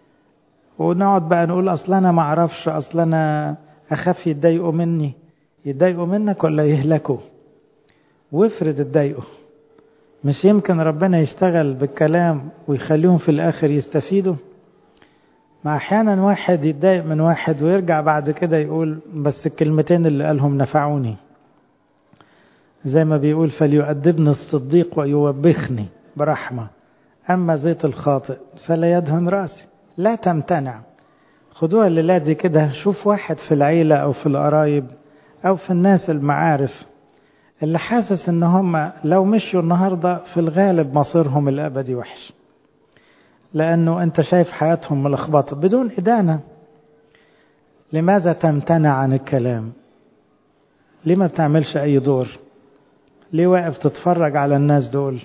ونقعد بقى نقول أصل أنا ما أعرفش أصل أنا أخاف يتضايقوا مني يتضايقوا منك ولا يهلكوا وافرض اتضايقوا مش يمكن ربنا يشتغل بالكلام ويخليهم في الآخر يستفيدوا ما أحيانا واحد يتضايق من واحد ويرجع بعد كده يقول بس الكلمتين اللي قالهم نفعوني زي ما بيقول فليؤدبني الصديق ويوبخني برحمة أما زيت الخاطئ فلا يدهن رأسي لا تمتنع خدوها الليلة دي كده شوف واحد في العيلة أو في القرايب أو في الناس المعارف اللي حاسس ان هم لو مشوا النهاردة في الغالب مصيرهم الأبدي وحش لأنه أنت شايف حياتهم ملخبطة بدون إدانة لماذا تمتنع عن الكلام ليه ما بتعملش أي دور ليه واقف تتفرج على الناس دول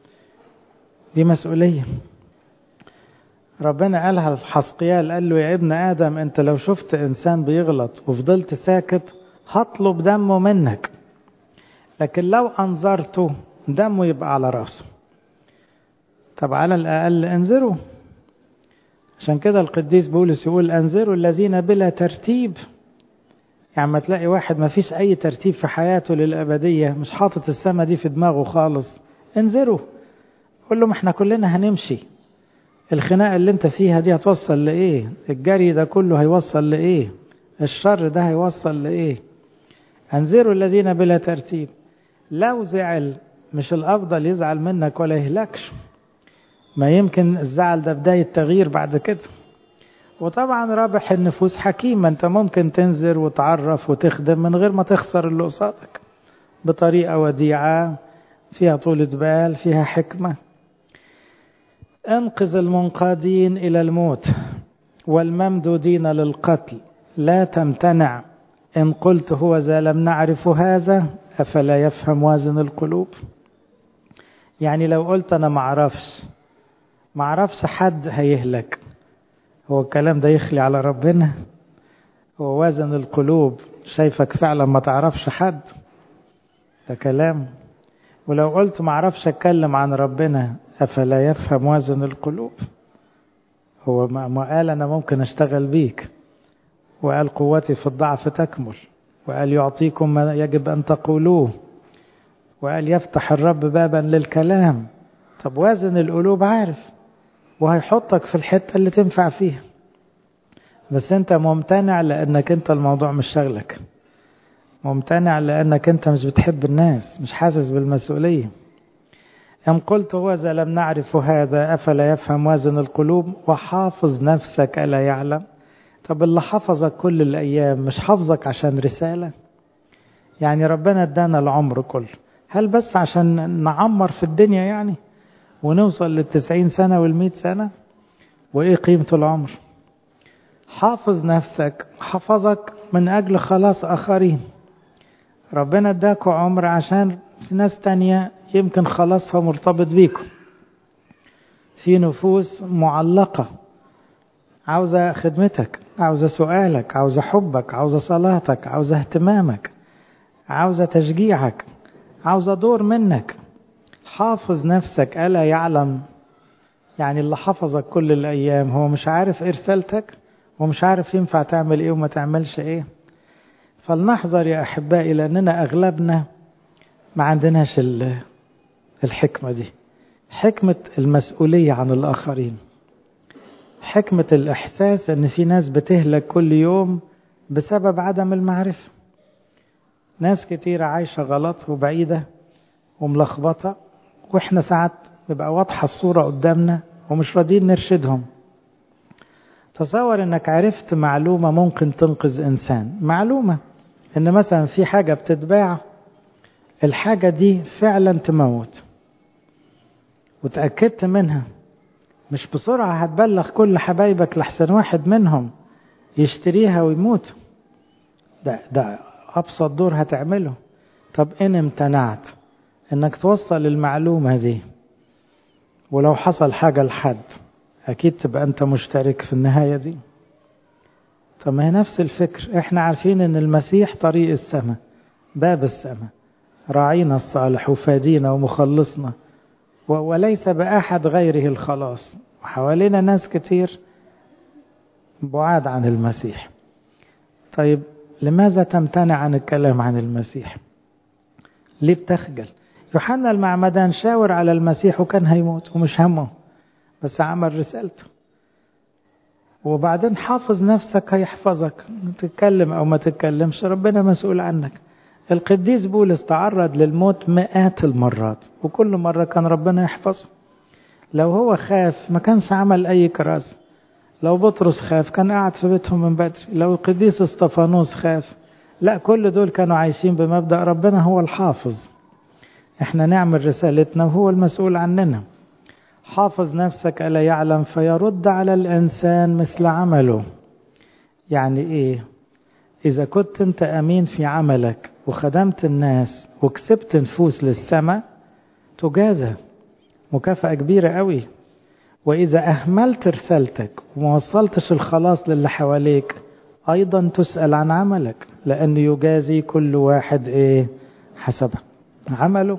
دي مسؤولية ربنا قالها لحسقيال قال له يا ابن آدم أنت لو شفت إنسان بيغلط وفضلت ساكت هطلب دمه منك لكن لو أنظرته دمه يبقى على راسه طب على الأقل انذروا عشان كده القديس بولس يقول انذروا الذين بلا ترتيب يعني ما تلاقي واحد ما فيش أي ترتيب في حياته للأبدية مش حاطط السما دي في دماغه خالص انذروا قول له ما احنا كلنا هنمشي الخناقة اللي انت فيها دي هتوصل لإيه الجري ده كله هيوصل لإيه الشر ده هيوصل لإيه انذروا الذين بلا ترتيب لو زعل مش الأفضل يزعل منك ولا يهلكش ما يمكن الزعل ده بداية تغيير بعد كده وطبعا رابح النفوس حكيم انت ممكن تنذر وتعرف وتخدم من غير ما تخسر اللي قصادك بطريقة وديعة فيها طولة بال فيها حكمة انقذ المنقادين إلى الموت والممدودين للقتل لا تمتنع إن قلت هو ذا لم نعرف هذا أفلا يفهم وازن القلوب يعني لو قلت أنا معرفش معرفش حد هيهلك هو الكلام ده يخلي على ربنا هو وازن القلوب شايفك فعلا ما تعرفش حد ده كلام ولو قلت ما اعرفش اتكلم عن ربنا افلا يفهم وازن القلوب هو ما قال انا ممكن اشتغل بيك وقال قوتي في الضعف تكمل وقال يعطيكم ما يجب ان تقولوه وقال يفتح الرب بابا للكلام طب وازن القلوب عارف وهيحطك في الحتة اللي تنفع فيها بس انت ممتنع لانك انت الموضوع مش شغلك ممتنع لأنك أنت مش بتحب الناس مش حاسس بالمسؤولية أم قلت وذا لم نعرف هذا أفلا يفهم وازن القلوب وحافظ نفسك ألا يعلم طب اللي حفظك كل الأيام مش حفظك عشان رسالة يعني ربنا ادانا العمر كله هل بس عشان نعمر في الدنيا يعني ونوصل للتسعين سنة والمئة سنة وإيه قيمة العمر حافظ نفسك حفظك من أجل خلاص آخرين ربنا اداكوا عمر عشان ناس تانية يمكن خلاصها مرتبط بيكم في نفوس معلقة عاوزة خدمتك عاوزة سؤالك عاوزة حبك عاوزة صلاتك عاوزة اهتمامك عاوزة تشجيعك عاوزة دور منك حافظ نفسك ألا يعلم يعني اللي حفظك كل الأيام هو مش عارف إيه رسالتك ومش عارف ينفع تعمل إيه وما تعملش إيه فلنحذر يا أحبائي لأننا أغلبنا ما عندناش الحكمة دي حكمة المسؤولية عن الآخرين حكمة الإحساس أن في ناس بتهلك كل يوم بسبب عدم المعرفة ناس كتيرة عايشة غلط وبعيدة وملخبطة وإحنا ساعات نبقى واضحة الصورة قدامنا ومش راضيين نرشدهم تصور انك عرفت معلومة ممكن تنقذ انسان معلومة ان مثلا في حاجة بتتباع الحاجة دي فعلا تموت وتأكدت منها مش بسرعة هتبلغ كل حبايبك لحسن واحد منهم يشتريها ويموت ده ده أبسط دور هتعمله طب إن امتنعت إنك توصل المعلومة دي ولو حصل حاجة لحد أكيد تبقى أنت مشترك في النهاية دي طب ما هي نفس الفكر إحنا عارفين إن المسيح طريق السماء باب السماء راعينا الصالح وفادينا ومخلصنا وليس بأحد غيره الخلاص وحوالينا ناس كتير بعاد عن المسيح طيب لماذا تمتنع عن الكلام عن المسيح ليه بتخجل يوحنا المعمدان شاور على المسيح وكان هيموت ومش همه بس عمل رسالته وبعدين حافظ نفسك هيحفظك تتكلم او ما تتكلمش ربنا مسؤول عنك القديس بولس تعرض للموت مئات المرات وكل مرة كان ربنا يحفظه لو هو خاف ما كانش عمل أي كراسة لو بطرس خاف كان قاعد في بيتهم من بدري لو القديس استفانوس خاف لا كل دول كانوا عايشين بمبدأ ربنا هو الحافظ احنا نعمل رسالتنا وهو المسؤول عننا حافظ نفسك ألا يعلم فيرد على الإنسان مثل عمله يعني إيه إذا كنت أنت أمين في عملك وخدمت الناس وكسبت نفوس للسماء تجازى مكافأة كبيرة قوي وإذا أهملت رسالتك وما وصلتش الخلاص للي حواليك أيضا تسأل عن عملك لأن يجازي كل واحد إيه حسب عمله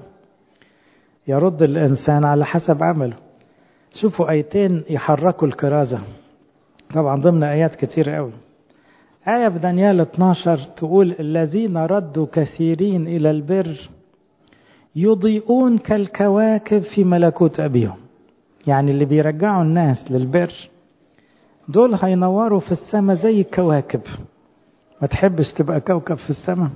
يرد الإنسان على حسب عمله شوفوا آيتين يحركوا الكرازة طبعا ضمن آيات كتير قوي آية في دانيال 12 تقول الذين ردوا كثيرين إلى البر يضيئون كالكواكب في ملكوت أبيهم يعني اللي بيرجعوا الناس للبر دول هينوروا في السماء زي الكواكب ما تحبش تبقى كوكب في السماء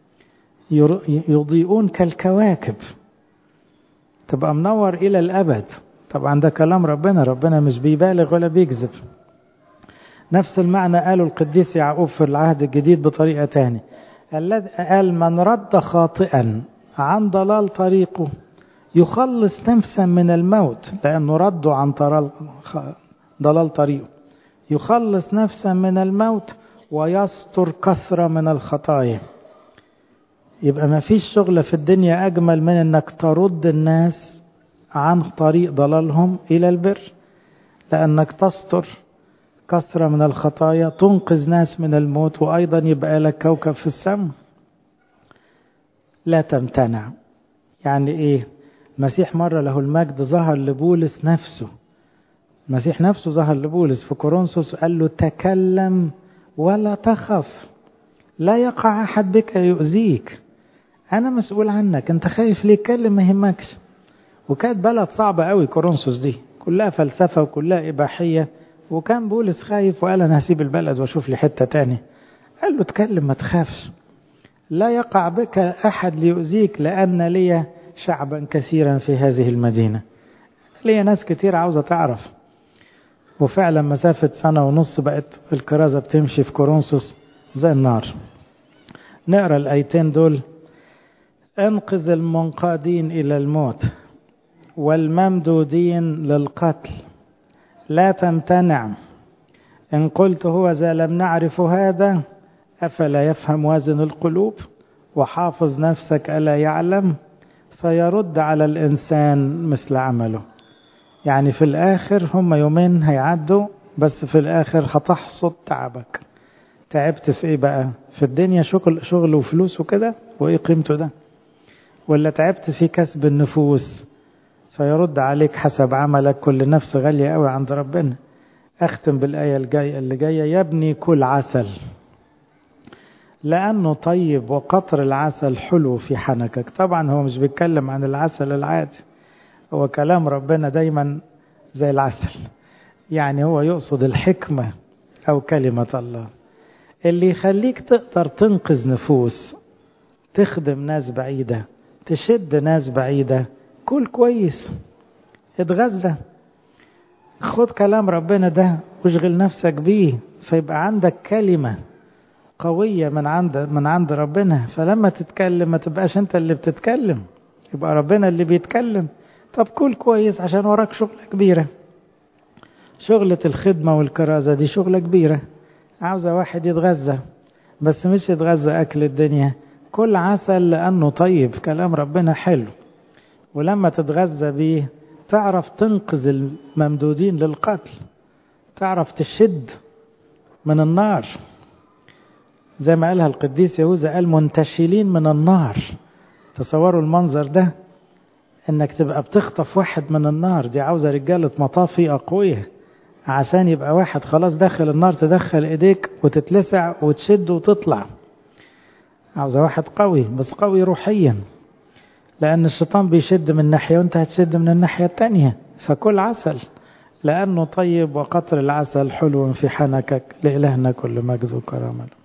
يضيئون كالكواكب تبقى منور إلى الأبد طبعا ده كلام ربنا ربنا مش بيبالغ ولا بيكذب نفس المعنى قاله القديس يعقوب في العهد الجديد بطريقة تاني قال من رد خاطئا عن ضلال طريقه يخلص نفسا من الموت لأنه رده عن ضلال طريقه يخلص نفسا من الموت ويستر كثرة من الخطايا يبقى ما فيش شغلة في الدنيا أجمل من أنك ترد الناس عن طريق ضلالهم إلى البر لأنك تستر كثرة من الخطايا تنقذ ناس من الموت وأيضا يبقى لك كوكب في السماء لا تمتنع يعني إيه المسيح مرة له المجد ظهر لبولس نفسه المسيح نفسه ظهر لبولس في كورنثوس قال له تكلم ولا تخف لا يقع أحد بك يؤذيك أنا مسؤول عنك أنت خايف ليه اتكلم ما يهمكش وكانت بلد صعبة قوي كورنثوس دي كلها فلسفة وكلها إباحية وكان بولس خايف وقال أنا هسيب البلد وأشوف لي حتة تاني قال له اتكلم ما تخافش لا يقع بك أحد ليؤذيك لأن لي شعبا كثيرا في هذه المدينة لي ناس كتير عاوزة تعرف وفعلا مسافة سنة ونص بقت الكرازة بتمشي في كورنثوس زي النار نقرا الآيتين دول انقذ المنقادين إلى الموت والممدودين للقتل لا تمتنع إن قلت هو ذا لم نعرف هذا أفلا يفهم وازن القلوب وحافظ نفسك ألا يعلم فيرد على الإنسان مثل عمله يعني في الآخر هم يومين هيعدوا بس في الآخر هتحصد تعبك تعبت في إيه بقى في الدنيا شغل, شغل وفلوس وكده وإيه قيمته ده ولا تعبت في كسب النفوس فيرد عليك حسب عملك كل نفس غالية قوي عند ربنا أختم بالآية الجاية اللي جاية يا ابني كل عسل لأنه طيب وقطر العسل حلو في حنكك طبعا هو مش بيتكلم عن العسل العادي هو كلام ربنا دايما زي العسل يعني هو يقصد الحكمة أو كلمة الله اللي يخليك تقدر تنقذ نفوس تخدم ناس بعيدة تشد ناس بعيدة كل كويس اتغذى خد كلام ربنا ده واشغل نفسك بيه فيبقى عندك كلمة قوية من عند من عند ربنا فلما تتكلم ما تبقاش انت اللي بتتكلم يبقى ربنا اللي بيتكلم طب كل كويس عشان وراك شغلة كبيرة شغلة الخدمة والكرازة دي شغلة كبيرة عاوزة واحد يتغذى بس مش يتغذى أكل الدنيا كل عسل لأنه طيب كلام ربنا حلو ولما تتغذى بيه تعرف تنقذ الممدودين للقتل تعرف تشد من النار زي ما قالها القديس يهوذا قال منتشلين من النار تصوروا المنظر ده انك تبقى بتخطف واحد من النار دي عاوزه رجاله مطافي اقوياء عشان يبقى واحد خلاص داخل النار تدخل ايديك وتتلسع وتشد وتطلع عاوزه واحد قوي بس قوي روحيا لان الشيطان بيشد من ناحيه وانت هتشد من الناحيه التانية فكل عسل لانه طيب وقطر العسل حلو في حنكك لالهنا كل مجد وكرامه